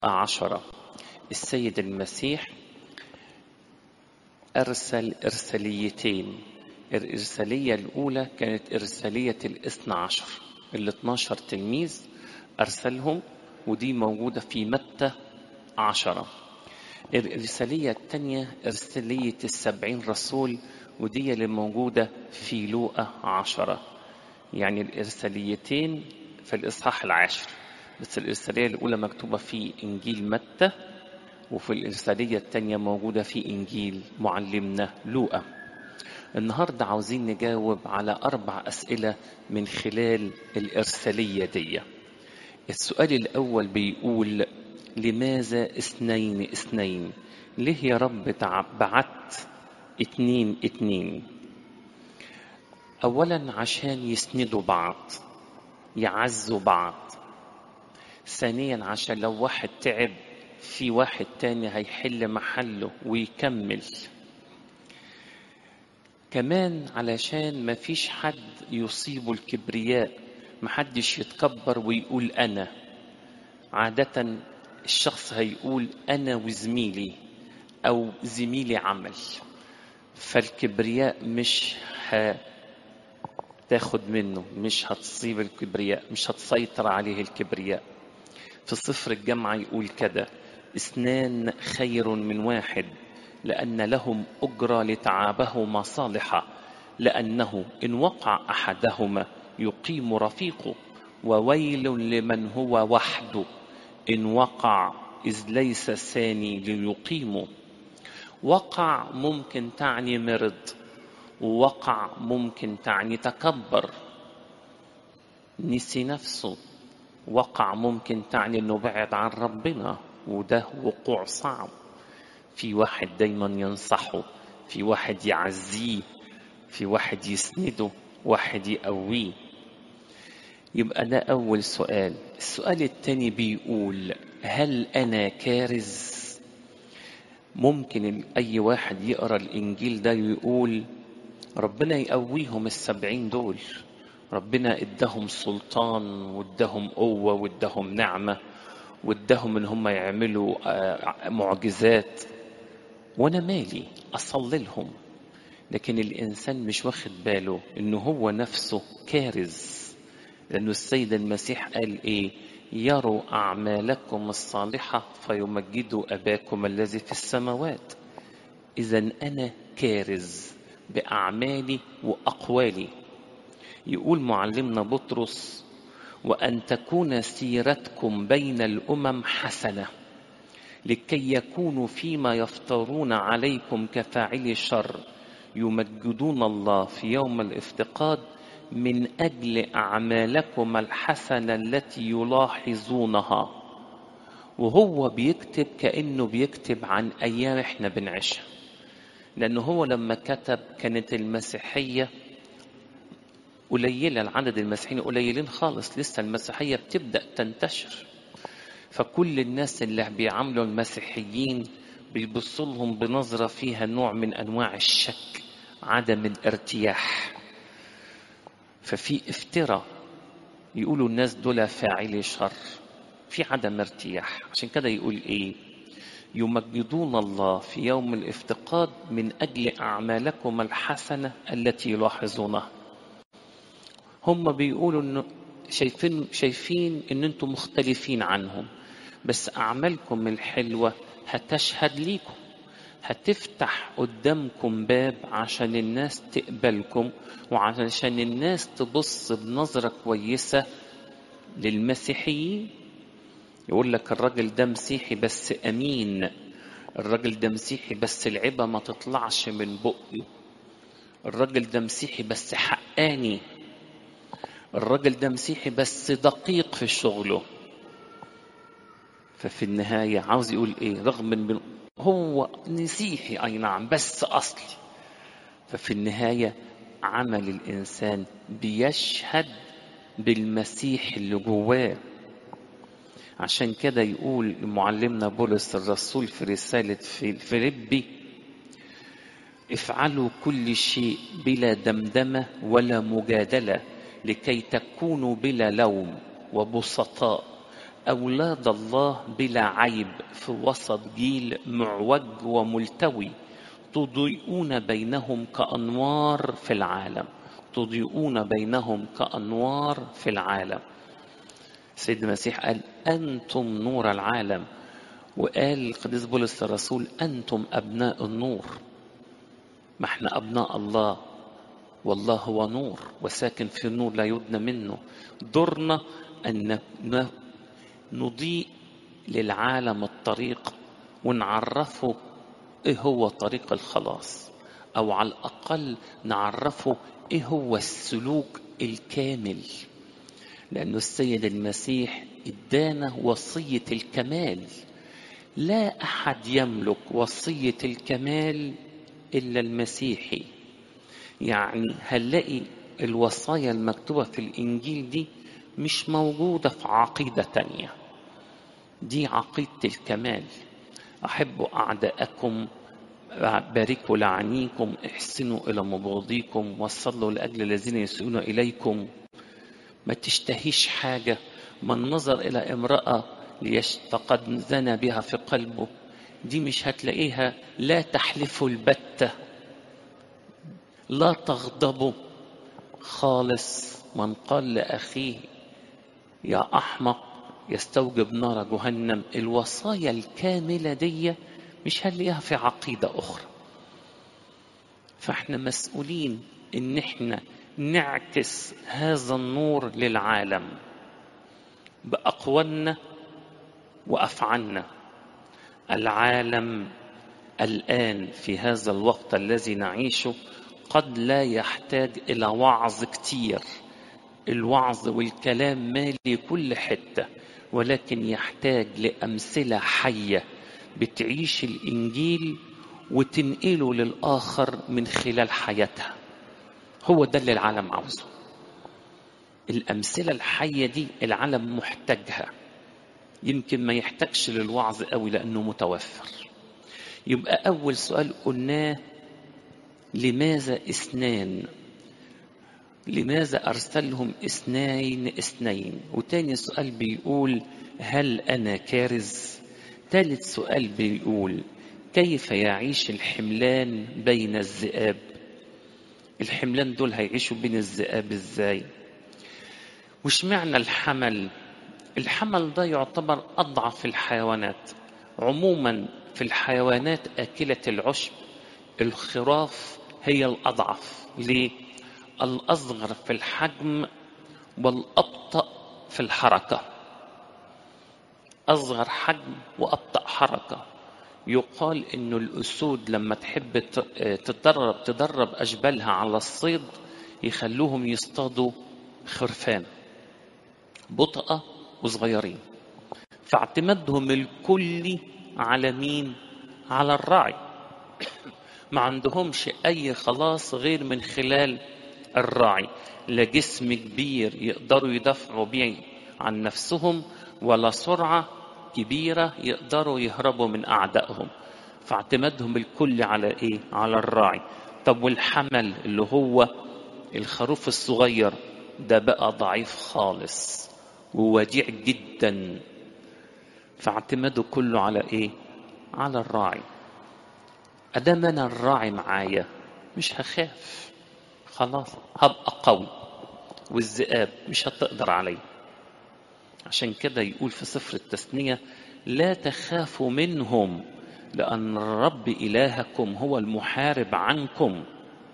عشرة السيد المسيح أرسل إرساليتين الإرسالية الأولى كانت إرسالية الاثنى عشر الاثناشر تلميذ أرسلهم ودي موجودة في متى عشرة الإرسالية الثانية إرسالية السبعين رسول ودي اللي موجودة في لوقا عشرة يعني الإرساليتين في الإصحاح العاشر بس الإرسالية الأولى مكتوبة في إنجيل متى وفي الإرسالية الثانية موجودة في إنجيل معلمنا لوقا النهاردة عاوزين نجاوب على أربع أسئلة من خلال الإرسالية دي السؤال الأول بيقول لماذا اثنين اثنين ليه يا رب بعت اتنين اتنين أولا عشان يسندوا بعض يعزوا بعض ثانيا عشان لو واحد تعب في واحد تاني هيحل محله ويكمل كمان علشان ما فيش حد يصيبه الكبرياء محدش يتكبر ويقول أنا عادة الشخص هيقول أنا وزميلي أو زميلي عمل فالكبرياء مش هتاخد منه مش هتصيب الكبرياء مش هتسيطر عليه الكبرياء في صفر الجامعة يقول كده اثنان خير من واحد لأن لهم أجرة لتعابهما صالحة لأنه إن وقع أحدهما يقيم رفيقه وويل لمن هو وحده إن وقع إذ ليس ثاني ليقيمه وقع ممكن تعني مرض ووقع ممكن تعني تكبر نسي نفسه وقع ممكن تعني انه بعد عن ربنا وده وقوع صعب في واحد دايما ينصحه في واحد يعزيه في واحد يسنده واحد يقويه يبقى ده أول سؤال السؤال الثاني بيقول هل أنا كارز ممكن أي واحد يقرأ الإنجيل ده ويقول ربنا يقويهم السبعين دول ربنا ادهم سلطان وادهم قوة وادهم نعمة وادهم ان هم يعملوا معجزات وانا مالي اصلي لهم لكن الانسان مش واخد باله انه هو نفسه كارز لانه السيد المسيح قال ايه يروا اعمالكم الصالحه فيمجدوا اباكم الذي في السماوات اذا انا كارز باعمالي واقوالي يقول معلمنا بطرس وان تكون سيرتكم بين الامم حسنه لكي يكونوا فيما يفترون عليكم كفاعلي الشر يمجدون الله في يوم الافتقاد من اجل اعمالكم الحسنه التي يلاحظونها وهو بيكتب كانه بيكتب عن ايام احنا بنعيشها لانه هو لما كتب كانت المسيحيه قليلة العدد المسيحيين قليلين خالص لسه المسيحية بتبدأ تنتشر فكل الناس اللي بيعاملوا المسيحيين بيبصوا لهم بنظرة فيها نوع من أنواع الشك عدم الارتياح ففي افتراء يقولوا الناس دول فاعلي شر في عدم ارتياح عشان كده يقول ايه يمجدون الله في يوم الافتقاد من اجل اعمالكم الحسنه التي يلاحظونها هم بيقولوا انه شايفين شايفين ان انتم مختلفين عنهم بس اعمالكم الحلوه هتشهد ليكم هتفتح قدامكم باب عشان الناس تقبلكم وعشان الناس تبص بنظره كويسه للمسيحيين يقول لك الراجل ده مسيحي بس امين الراجل ده مسيحي بس العبه ما تطلعش من بقه الراجل ده مسيحي بس حقاني الراجل ده مسيحي بس دقيق في شغله ففي النهاية عاوز يقول ايه رغم من هو مسيحي اي نعم بس اصلي ففي النهاية عمل الانسان بيشهد بالمسيح اللي جواه عشان كده يقول معلمنا بولس الرسول في رسالة في فيليبي افعلوا كل شيء بلا دمدمة ولا مجادلة لكي تكونوا بلا لوم وبسطاء أولاد الله بلا عيب في وسط جيل معوج وملتوي تضيئون بينهم كأنوار في العالم تضيئون بينهم كأنوار في العالم سيد المسيح قال أنتم نور العالم وقال القديس بولس الرسول أنتم أبناء النور ما احنا أبناء الله والله هو نور وساكن في النور لا يدنى منه دورنا أن نضيء للعالم الطريق ونعرفه ايه هو طريق الخلاص او على الاقل نعرفه ايه هو السلوك الكامل لانه السيد المسيح ادانا وصيه الكمال لا احد يملك وصيه الكمال الا المسيحي يعني هنلاقي الوصايا المكتوبه في الانجيل دي مش موجوده في عقيده تانيه دي عقيده الكمال أحبوا أعداءكم باركوا لعنيكم احسنوا إلى مبغضيكم وصلوا لأجل الذين يسيئون إليكم ما تشتهيش حاجة من نظر إلى امرأة ليشتقد زنى بها في قلبه دي مش هتلاقيها لا تحلف البتة لا تغضبوا خالص من قال لأخيه يا أحمق يستوجب نار جهنم الوصايا الكاملة دي مش هنلاقيها في عقيدة أخرى فاحنا مسؤولين ان احنا نعكس هذا النور للعالم بأقوالنا وأفعالنا العالم الآن في هذا الوقت الذي نعيشه قد لا يحتاج إلى وعظ كتير الوعظ والكلام مالي كل حته ولكن يحتاج لأمثلة حية بتعيش الإنجيل وتنقله للآخر من خلال حياتها هو ده اللي العالم عاوزه الأمثلة الحية دي العالم محتاجها يمكن ما يحتاجش للوعظ قوي لأنه متوفر يبقى أول سؤال قلناه لماذا اثنان لماذا أرسلهم اثنين اثنين وتاني سؤال بيقول هل أنا كارز ثالث سؤال بيقول كيف يعيش الحملان بين الذئاب الحملان دول هيعيشوا بين الذئاب ازاي وش معنى الحمل الحمل ده يعتبر أضعف الحيوانات عموما في الحيوانات آكلة العشب الخراف هي الأضعف ليه؟ الأصغر في الحجم والأبطأ في الحركة أصغر حجم وأبطأ حركة يقال إنه الأسود لما تحب تدرب تدرب أجبالها على الصيد يخلوهم يصطادوا خرفان بطأة وصغيرين فاعتمادهم الكلي على مين؟ على الراعي ما عندهمش أي خلاص غير من خلال الراعي لا جسم كبير يقدروا يدافعوا بيه عن نفسهم ولا سرعة كبيرة يقدروا يهربوا من أعدائهم فاعتمادهم الكل على إيه؟ على الراعي طب والحمل اللي هو الخروف الصغير ده بقى ضعيف خالص ووديع جدا فاعتماده كله على إيه؟ على الراعي أدام أنا الراعي معايا مش هخاف خلاص هبقى قوي والذئاب مش هتقدر علي عشان كده يقول في سفر التثنية لا تخافوا منهم لأن الرب إلهكم هو المحارب عنكم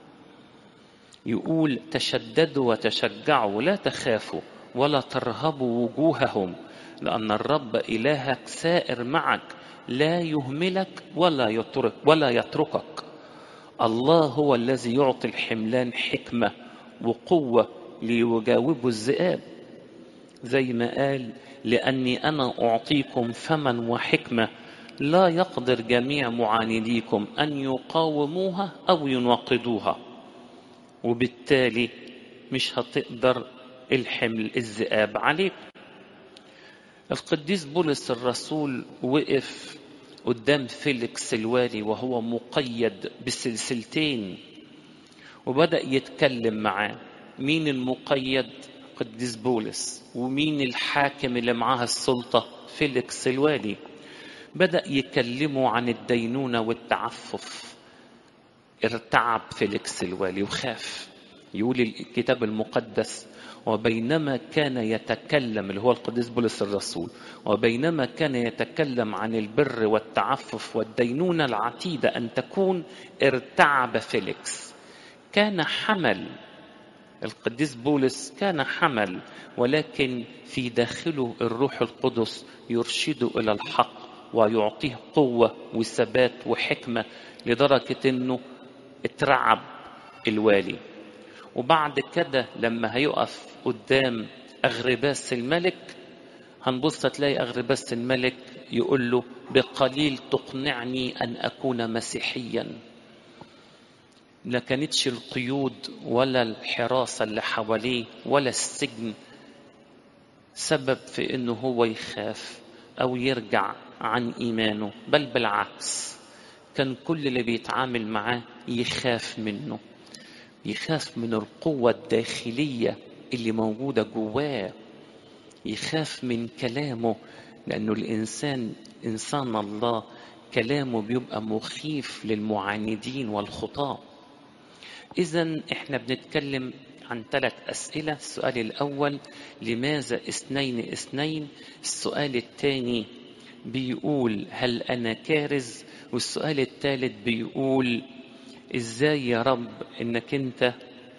يقول تشددوا وتشجعوا لا تخافوا ولا ترهبوا وجوههم لأن الرب إلهك سائر معك لا يهملك ولا يترك ولا يتركك الله هو الذي يعطي الحملان حكمة وقوة ليجاوبوا الذئاب زي ما قال لأني أنا أعطيكم فما وحكمة لا يقدر جميع معانديكم أن يقاوموها أو يناقضوها وبالتالي مش هتقدر الحمل الذئاب عليكم القديس بولس الرسول وقف قدام فيليكس الوالي وهو مقيد بسلسلتين وبدأ يتكلم معاه مين المقيد القديس بولس ومين الحاكم اللي معاه السلطة فيليكس الوالي بدأ يكلموا عن الدينونة والتعفف ارتعب فيليكس الوالي وخاف يقول الكتاب المقدس وبينما كان يتكلم اللي هو القديس بولس الرسول وبينما كان يتكلم عن البر والتعفف والدينونة العتيدة أن تكون ارتعب فيليكس كان حمل القديس بولس كان حمل ولكن في داخله الروح القدس يرشده إلى الحق ويعطيه قوة وثبات وحكمة لدرجة أنه اترعب الوالي وبعد كده لما هيقف قدام أغرباس الملك هنبص تلاقي أغرباس الملك يقول له بقليل تقنعني أن أكون مسيحيا ما كانتش القيود ولا الحراسة اللي حواليه ولا السجن سبب في انه هو يخاف او يرجع عن ايمانه بل بالعكس كان كل اللي بيتعامل معاه يخاف منه يخاف من القوة الداخلية اللي موجودة جواه يخاف من كلامه لأنه الإنسان إنسان الله كلامه بيبقى مخيف للمعاندين والخطاة إذا إحنا بنتكلم عن ثلاث أسئلة السؤال الأول لماذا اثنين اثنين السؤال الثاني بيقول هل أنا كارز والسؤال الثالث بيقول إزاي يا رب إنك أنت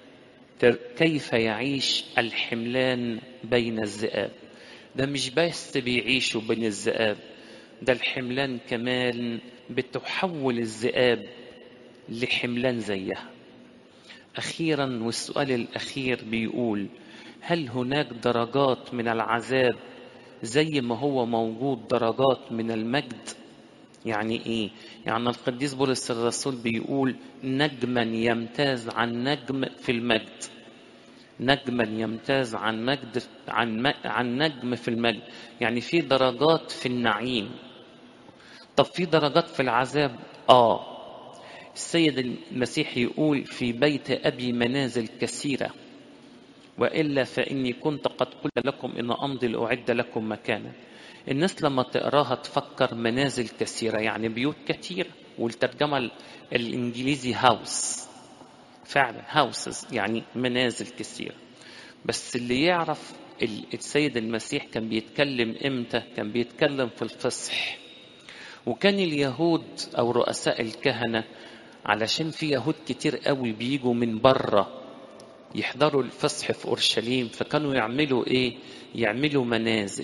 كيف يعيش الحملان بين الذئاب ده مش بس بيعيشوا بين الذئاب ده الحملان كمان بتحول الذئاب لحملان زيها أخيرا والسؤال الأخير بيقول هل هناك درجات من العذاب زي ما هو موجود درجات من المجد يعني ايه يعني القديس بولس الرسول بيقول نجما يمتاز عن نجم في المجد نجما يمتاز عن مجد عن م... عن نجم في المجد يعني في درجات في النعيم طب في درجات في العذاب اه السيد المسيح يقول في بيت ابي منازل كثيره والا فاني كنت قد قلت لكم ان امضي لاعد لكم مكانا الناس لما تقراها تفكر منازل كثيره يعني بيوت كثيره والترجمه الانجليزي هاوس فعلا هاوسز يعني منازل كثيره بس اللي يعرف السيد المسيح كان بيتكلم امتى كان بيتكلم في الفصح وكان اليهود او رؤساء الكهنه علشان في يهود كتير قوي بيجوا من بره يحضروا الفصح في اورشليم فكانوا يعملوا ايه يعملوا منازل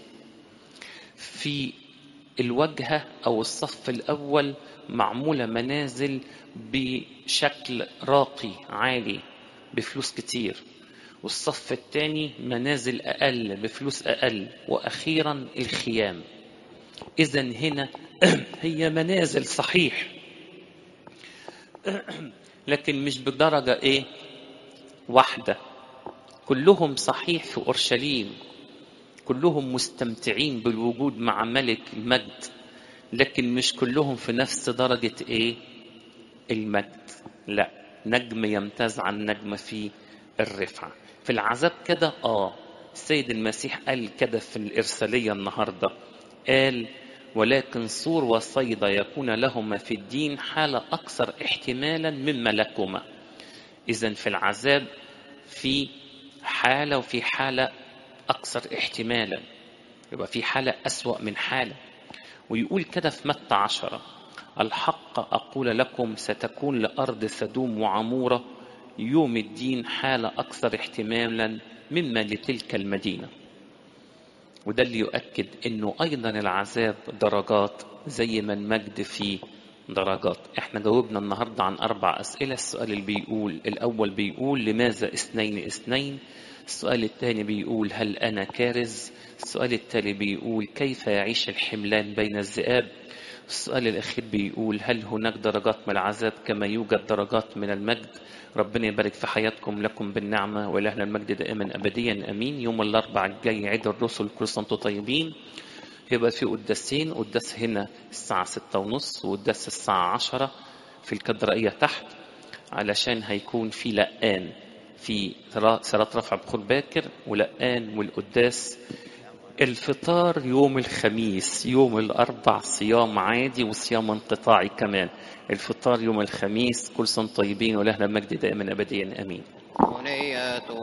في الواجهه او الصف الاول معموله منازل بشكل راقي عالي بفلوس كتير والصف الثاني منازل اقل بفلوس اقل واخيرا الخيام اذا هنا هي منازل صحيح لكن مش بدرجة إيه واحدة كلهم صحيح في أورشليم كلهم مستمتعين بالوجود مع ملك المجد لكن مش كلهم في نفس درجة إيه المجد لا نجم يمتاز عن نجم في الرفعة في العذاب كده آه السيد المسيح قال كده في الإرسالية النهاردة قال ولكن صور وصيدا يكون لهما في الدين حالة أكثر احتمالا مما لكما إذا في العذاب في حالة وفي حالة أكثر احتمالا يبقى في حالة أسوأ من حالة ويقول كده في متى عشرة الحق أقول لكم ستكون لأرض سدوم وعمورة يوم الدين حالة أكثر احتمالا مما لتلك المدينة وده اللي يؤكد انه ايضا العذاب درجات زي ما المجد فيه درجات احنا جاوبنا النهاردة عن اربع اسئلة السؤال اللي بيقول الاول بيقول لماذا اثنين اثنين السؤال الثاني بيقول هل انا كارز السؤال التالي بيقول كيف يعيش الحملان بين الذئاب السؤال الأخير بيقول هل هناك درجات من العذاب كما يوجد درجات من المجد ربنا يبارك في حياتكم لكم بالنعمة ولهنا المجد دائما أبديا أمين يوم الأربع الجاي عيد الرسل كل سنة وانتم طيبين هيبقى في قداسين قداس هنا الساعة ستة ونص وقداس الساعة عشرة في الكدرائية تحت علشان هيكون في لقان في صلاة رفع بخور باكر ولقان والقداس الفطار يوم الخميس يوم الأربع صيام عادي وصيام انقطاعي كمان الفطار يوم الخميس كل سنة طيبين ولهنا المجد دائما أبديا أمين